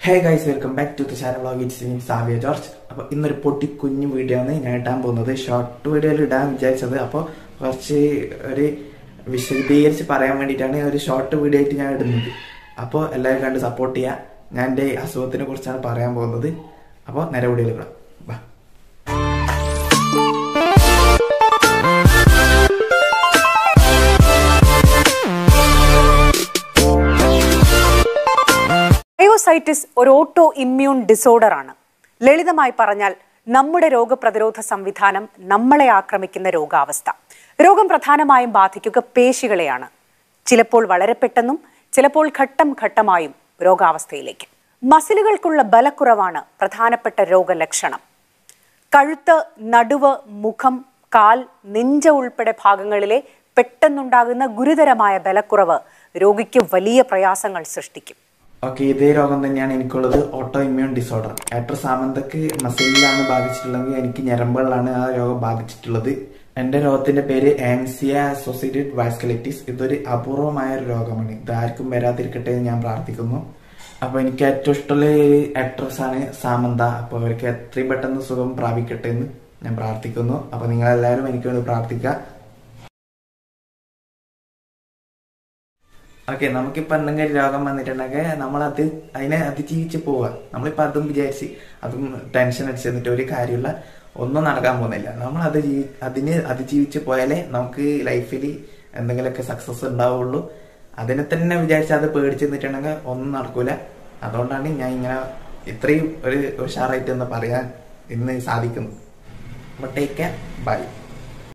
hey guys welcome back to Thushara vlog it's me Saviya George അപ്പോൾ ഇന്നൊരു പൊട്ടി കുഞ്ഞു വീഡിയോ ആണ് ഞാൻ ഇടാൻ പോകുന്നത് ഷോർട്ട് വീഡിയോയിൽ ഇടാൻ വിചാരിച്ചത് അപ്പോൾ കുറച്ച് ഒരു വിശദീകരിച്ച് പറയാൻ വേണ്ടിയിട്ടാണ് ഒരു ഷോർട്ട് വീഡിയോ ആയിട്ട് ഞാൻ ഇടുന്നത് അപ്പോൾ എല്ലാവരും കണ്ട് സപ്പോർട്ട് ചെയ്യുക ഞാൻ എൻ്റെ അസുഖത്തിനെ കുറിച്ചാണ് പറയാൻ പോകുന്നത് അപ്പോൾ നേരെ വീഡിയോയിൽ ഇടാം ബാ മയോസൈറ്റിസ് ഒരു ഓട്ടോ ഇമ്മ്യൂൺ ഡിസോർഡർ ആണ് ലളിതമായി പറഞ്ഞാൽ നമ്മുടെ രോഗപ്രതിരോധ സംവിധാനം നമ്മളെ ആക്രമിക്കുന്ന രോഗാവസ്ഥ രോഗം പ്രധാനമായും ബാധിക്കുക പേശികളെയാണ് ചിലപ്പോൾ വളരെ പെട്ടെന്നും ചിലപ്പോൾ ഘട്ടം ഘട്ടമായും രോഗാവസ്ഥയിലേക്ക് മസിലുകൾക്കുള്ള ബലക്കുറവാണ് പ്രധാനപ്പെട്ട രോഗലക്ഷണം കഴുത്ത് നടുവ് മുഖം കാൽ നെഞ്ച ഉൾപ്പെടെ ഭാഗങ്ങളിലെ പെട്ടെന്നുണ്ടാകുന്ന ഗുരുതരമായ ബലക്കുറവ് രോഗിക്ക് വലിയ പ്രയാസങ്ങൾ സൃഷ്ടിക്കും ഓക്കെ ഇതേ രോഗം തന്നെയാണ് എനിക്കുള്ളത് ഓട്ടോ ഇമ്മ്യൂൺ ഡിസോർഡർ ആക്ടർ സാമന്തക്ക് മസിലിലാണ് ബാധിച്ചിട്ടുള്ളതെങ്കിൽ എനിക്ക് ഞരമ്പുകളിലാണ് ആ രോഗം ബാധിച്ചിട്ടുള്ളത് എന്റെ രോഗത്തിന്റെ പേര് ആൻസിയ അസോസിയേറ്റഡ് വാസ്കുലൈറ്റിസ് ഇതൊരു അപൂർവമായ ഒരു രോഗമാണ് ഇത് ആർക്കും വരാതിരിക്കട്ടെ എന്ന് ഞാൻ പ്രാർത്ഥിക്കുന്നു അപ്പൊ എനിക്ക് ഏറ്റവും ഇഷ്ടമുള്ള ആക്ട്രസ് ആണ് സാമന്ത അപ്പൊ അവർക്ക് എത്രയും പെട്ടെന്ന് സുഖം പ്രാപിക്കട്ടെ എന്ന് ഞാൻ പ്രാർത്ഥിക്കുന്നു അപ്പൊ നിങ്ങൾ എല്ലാവരും എനിക്ക് വേണ്ടി പ്രാർത്ഥിക്കുക ഓക്കെ നമുക്കിപ്പോ എന്തെങ്കിലും രോഗം വന്നിട്ടുണ്ടെങ്കിൽ നമ്മളത് അതിനെ അതിജീവിച്ച് പോവുക നമ്മളിപ്പോ അതും വിചാരിച്ച് അതും ടെൻഷൻ അടിച്ച് നിന്നിട്ട് ഒരു കാര്യമുള്ള ഒന്നും നടക്കാൻ പോകുന്നില്ല നമ്മൾ അത് ജീവി അതിന് അതിജീവിച്ച് പോയാലേ നമുക്ക് ലൈഫിൽ എന്തെങ്കിലുമൊക്കെ സക്സസ് ഉണ്ടാവുള്ളൂ അതിനെ തന്നെ വിചാരിച്ച് അത് പേടിച്ച് നിന്നിട്ടുണ്ടെങ്കിൽ ഒന്നും നടക്കൂല അതുകൊണ്ടാണ് ഞാൻ ഇങ്ങനെ ഇത്രയും ഒരു ഉഷാറായിട്ട് എന്ന് പറയാൻ ഇന്ന് സാധിക്കുന്നത് അപ്പോൾ ടേക്ക് കെയർ ബൈ